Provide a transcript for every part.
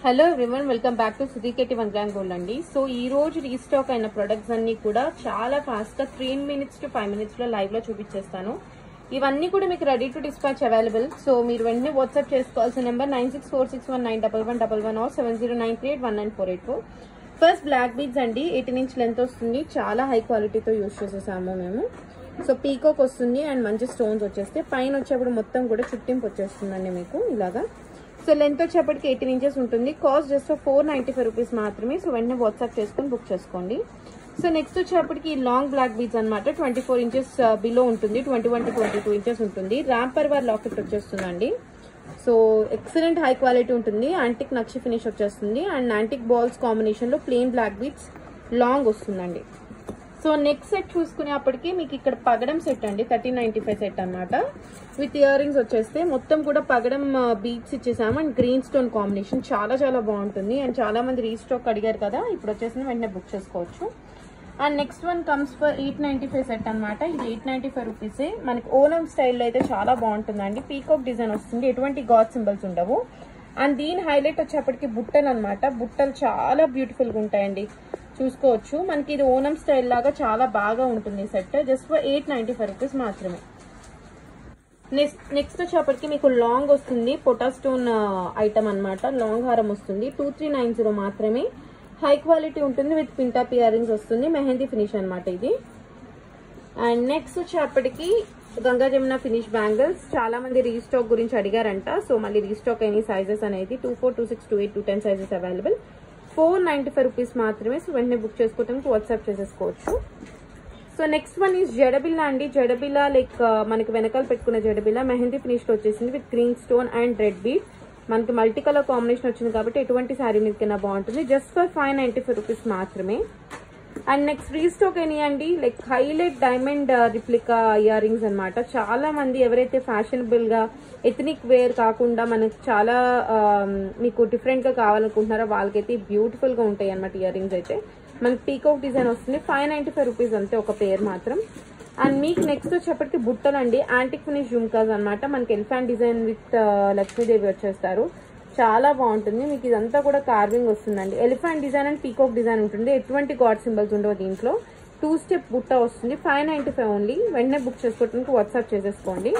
hello everyone welcome back to సుధీకెటి one gram gold అండి so ఈ రోజు రీస్టాక్ అయిన ప్రొడక్ట్స్ అన్ని కూడా చాలా ఫాస్ట్ గా three minutes to five minutes లో లైవ్ లో చూపించేస్తాను ఇవన్నీ కూడా మీకు ready to dispatch available so మీరు వెంటనే వాట్సాప్ చేసుకోవాల్సిన number nine six four six one nine double one double one or seven zero nine three eight one nine four eight four first black beads అండి eighteen inch length వస్తుంది చాలా high క్వాలిటీతో use చేసేసాము మేము so peacock వస్తుంది and మంచి stones వచ్చేస్తే పైన వచ్చేప్పుడు మొత్తం కూడా చుట్టింపు వచ్చేస్తుందండి మీకు ఇలాగా సో లెంత్ వచ్చేప్పటికి ఎయిటీన్ ఇంచెస్ ఉంటుంది cost just four ninety five rupees మాత్రమే సో వెంటనే వాట్సాప్ చేసుకొని బుక్ చేసుకోండి సో నెక్స్ట్ వచ్చేప్పటికి లాంగ్ బ్లాక్ బీడ్స్ అనమాట ట్వంటీ ఫోర్ ఇంచెస్ బిలో ఉంటుంది twenty one to twenty two inches ఉంటుంది ర్యాంపర్ వార్ లాకెట్ వచ్చేస్తుందండి సో ఎక్సలెంట్ హై క్వాలిటీ ఉంటుంది యాంటిక్ నక్షి ఫినిష్ వచ్చేస్తుంది అండ్ యాంటిక్ బాల్స్ కాంబినేషన్ లో ప్లెయిన్ బ్లాక్ బీడ్స్ లాంగ్ వస్తుందండి సో నెక్స్ట్ సెట్ చూసుకునేప్పటికి మీకు ఇక్కడ పగడం సెట్ అండి థర్టీన్ నైన్టీ ఫైవ్ సెట్ అనమాట విత్ ఇయర్ రింగ్స్ వచ్చేస్తే మొత్తం కూడా పగడం బీట్స్ ఇచ్చేసాము అండ్ గ్రీన్ స్టోన్ కాంబినేషన్ చాలా చాలా బాగుంటుంది అండ్ చాలా మంది రీస్టాక్ అడిగారు కదా ఇప్పుడు వచ్చేసి వెంటనే బుక్ చేసుకోవచ్చు and next one comes for eight ninety five set అనమాట ఇది ఎయిట్ నైన్టీ ఫైవ్ రూపీసే మనకి ఓనం స్టైల్లో అయితే చాలా బాగుంటుందండి పీకాక్ డిజైన్ వస్తుంది ఎటువంటి గాడ్ సింబల్స్ ఉండవు అండ్ దీని హైలైట్ వచ్చేప్పటికి బుట్టలు అనమాట బుట్టలు చాలా బ్యూటిఫుల్గా ఉంటాయండి చూసుకోవచ్చు మనకి ఇది ఓనం స్టైల్ లాగా చాలా బాగా ఉంటుంది set just for eight ninety five rupees మాత్రమే నెక్స్ట్ నెక్స్ట్ వచ్చేప్పటికి మీకు లాంగ్ వస్తుంది పొటా స్టోన్ ఐటమ్ అనమాట లాంగ్ హారం వస్తుంది టూ త్రీ నైన్ జీరో మాత్రమే హై క్వాలిటీ ఉంటుంది విత్ పింటాప్ ఇయర్ రింగ్స్ వస్తుంది మెహందీ ఫినిష్ అనమాట ఇది అండ్ నెక్స్ట్ వచ్చేప్పటికి గంగా జమున ఫినిష్ బ్యాంగిల్స్ చాలా మంది రీస్టాక్ గురించి అడిగారంట సో మళ్ళీ రీస్టాక్ అయిన సైజెస్ అనేది two four two six two eight two ten sizes available four ninety five rupees మాత్రమే సో వెంటనే బుక్ చేసుకోవడానికి వాట్సాప్ చేసేసుకోవచ్చు సో నెక్స్ట్ వన్ ఈజ్ జడబిల్లా అండి జడబిల్లా లైక్ మనకి వెనకాల పెట్టుకున్న జడబిల్లా మెహందీ ఫినిష్ లో వచ్చేసింది with green stone and red bead మనకి మల్టీ కలర్ కాంబినేషన్ వచ్చింది కాబట్టి ఎటువంటి శారీ మీదకైనా బాగుంటుంది just for five ninety five rupees మాత్రమే అండ్ నెక్స్ట్ రీస్టాక్ అండి like highlight diamond replica ear rings అనమాట చాలా మంది ఎవరైతే ఫ్యాషనబుల్ గా ఎథనిక్ వేర్ కాకుండా మనకి చాలా మీకు డిఫరెంట్ గా కావాలనుకుంటున్నారో వాళ్ళకైతే బ్యూటిఫుల్ గా ఉంటాయి అనమాట ఇయర్ రింగ్స్ అయితే మనకి పీకాక్ డిజైన్ వస్తుంది ఫైవ్ నైన్టీ ఫైవ్ రూపీస్ అంతే ఒక పేరు మాత్రం అండ్ మీకు నెక్స్ట్ వచ్చేప్పటికి బుట్టలు అండి యాంటిక్ ఫినిష్ జుమ్కాస్ అనమాట మనకి ఎలిఫాంట్ డిజైన్ విత్ లక్ష్మీదేవి వచ్చేస్తారు చాలా బాగుంటుంది మీకు ఇదంతా కూడా కార్వింగ్ వస్తుందండి elephant design and peacock design ఉంటుంది ఎటువంటి గాడ్ సింబల్స్ ఉండవు దీంట్లో టూ స్టెప్ బుట్ట వస్తుంది ఫైవ్ నైన్టీ ఫైవ్ ఓన్లీ వెంటనే బుక్ చేసుకోవడానికి వాట్సాప్ చేసేసుకోండి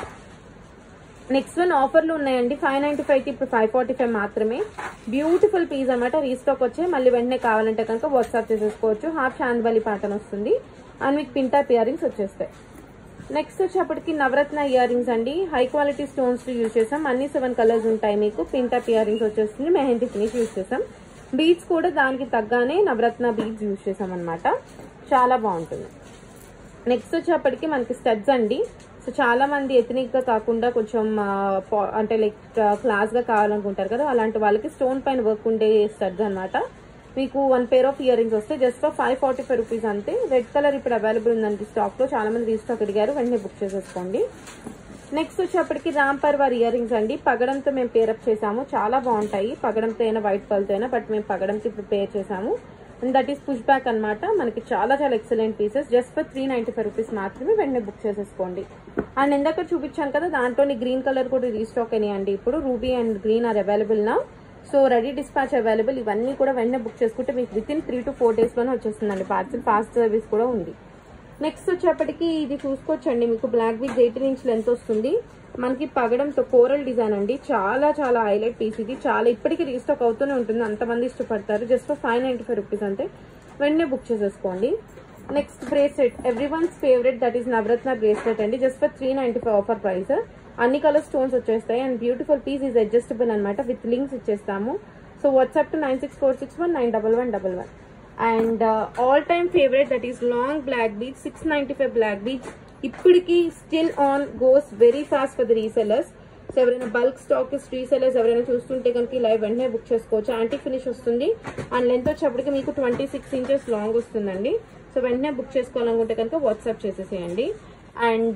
నెక్స్ట్ వన్ ఆఫర్లు ఉన్నాయండి ఫైవ్ నైన్టీ ఫైవ్కి ఇప్పుడు ఫైవ్ ఫార్టీ ఫైవ్ మాత్రమే బ్యూటిఫుల్ పీస్ అనమాట రీస్టాక్ వచ్చి మళ్ళీ వెంటనే కావాలంటే కనుక వాట్సాప్ చేసేసుకోవచ్చు హాఫ్ చాందబలి ప్యాటర్న్ వస్తుంది అండ్ మీకు పింటాప్ ఇయర్ రింగ్స్ వచ్చేస్తాయి నెక్స్ట్ వచ్చేప్పటికి నవరత్న ఇయర్ రింగ్స్ అండి హై క్వాలిటీ స్టోన్స్ యూజ్ చేసాం అన్ని సెవెన్ కలర్స్ ఉంటాయి మీకు పింటాప్ ఇయర్ రింగ్స్ వచ్చేస్తుంది మెహందీ ఫినిష్ యూజ్ చేసాం బీడ్స్ కూడా దానికి తగ్గానే నవరత్న బీడ్స్ యూజ్ చేసాం అనమాట చాలా బాగుంటుంది నెక్స్ట్ వచ్చేప్పటికి మనకి స్టడ్స్ అండి సో చాలా మంది ఎథనిక్ గా కాకుండా కొంచెం అంటే లైక్ క్లాస్ గా కావాలనుకుంటారు కదా అలాంటి వాళ్ళకి స్టోన్ పైన వర్క్ ఉండే స్టడ్స్ అనమాట మీకు one pair of ear rings వస్తాయి just for five forty five rupees అంతే రెడ్ కలర్ ఇప్పుడు అవైలబుల్ ఉందండి స్టాక్ లో చాలా మంది రీస్టాక్ అడిగారు వెంటనే బుక్ చేసేసుకోండి నెక్స్ట్ వచ్చేప్పటికి రాంపర్ వారి ఇయర్ రింగ్స్ అండి పగడంతో మేము పేరప్ చేసాము చాలా బాగుంటాయి పగడంతో అయినా వైట్ పల్తో అయినా బట్ మేము పగడంకి ఇప్పుడు పేర్ చేసాము and that is push back అనమాట మనకి చాలా చాలా excellent pieces just for three ninety five rupees మాత్రమే వెంటనే బుక్ చేసేసుకోండి అండ్ ఇందాక చూపించాను కదా దాంట్లోని గ్రీన్ కలర్ కూడా రీస్టాక్ అయినాయండి ఇప్పుడు ruby and green are available నా సో రెడీ డిస్పాచ్ అవైలబుల్ ఇవన్నీ కూడా వెంటనే బుక్ చేసుకుంటే మీకు with in three to four days లోనే వచ్చేస్తుందండి పార్సల్ ఫాస్ట్ సర్వీస్ కూడా ఉంది నెక్స్ట్ వచ్చేప్పటికి ఇది చూసుకోవచ్చండి మీకు black with eighteen inch length వస్తుంది మనకి పగడంతో కోరల్ డిజైన్ అండి చాలా చాలా హైలైట్ పీస్ ఇది చాలా ఇప్పటికీ రీస్టాక్ అవుతూనే ఉంటుంది అంతమంది ఇష్టపడతారు just for five ninety five rupees అంతే వెంటనే బుక్ చేసేసుకోండి next bracelet everyone's favourite that is navaratna bracelet అండి just for three ninety five offer price అన్ని కలర్ స్టోన్స్ వచ్చేస్తాయి and beautiful piece is adjustable అనమాట విత్ లింక్స్ ఇచ్చేస్తాము so WhatsApp two nine six four six one nine double one double one and all time favourite that is long black beads six ninety five black beach ఇప్పటికి still on goes very fast for the resellers so ఎవరైనా bulk stock resellers ఎవరైనా చూస్తుంటే కనుక live వెంటనే book చేసుకోవచ్చు antique finish వస్తుంది and length వచ్చేప్పటికి మీకు ట్వంటీ సిక్స్ ఇంచెస్ లాంగ్ వస్తుందండి సో వెంటనే బుక్ చేసుకోవాలనుకుంటే కనుక వాట్సాప్ చేసేసేయండి and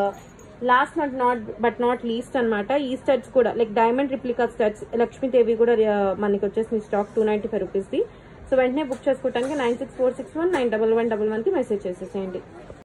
last not not but not least అనమాట ఈ స్టడ్స్ కూడా like diamond replica studs Lakshmidevi కూడా మనకి వచ్చేసింది స్టాక్ టూ నైన్టీ ఫైవ్ రూపీస్ది సో వెంటనే బుక్ చేసుకోవడానికి nine six four six one nine double one double వన్కి మెసేజ్ చేసేసేయండి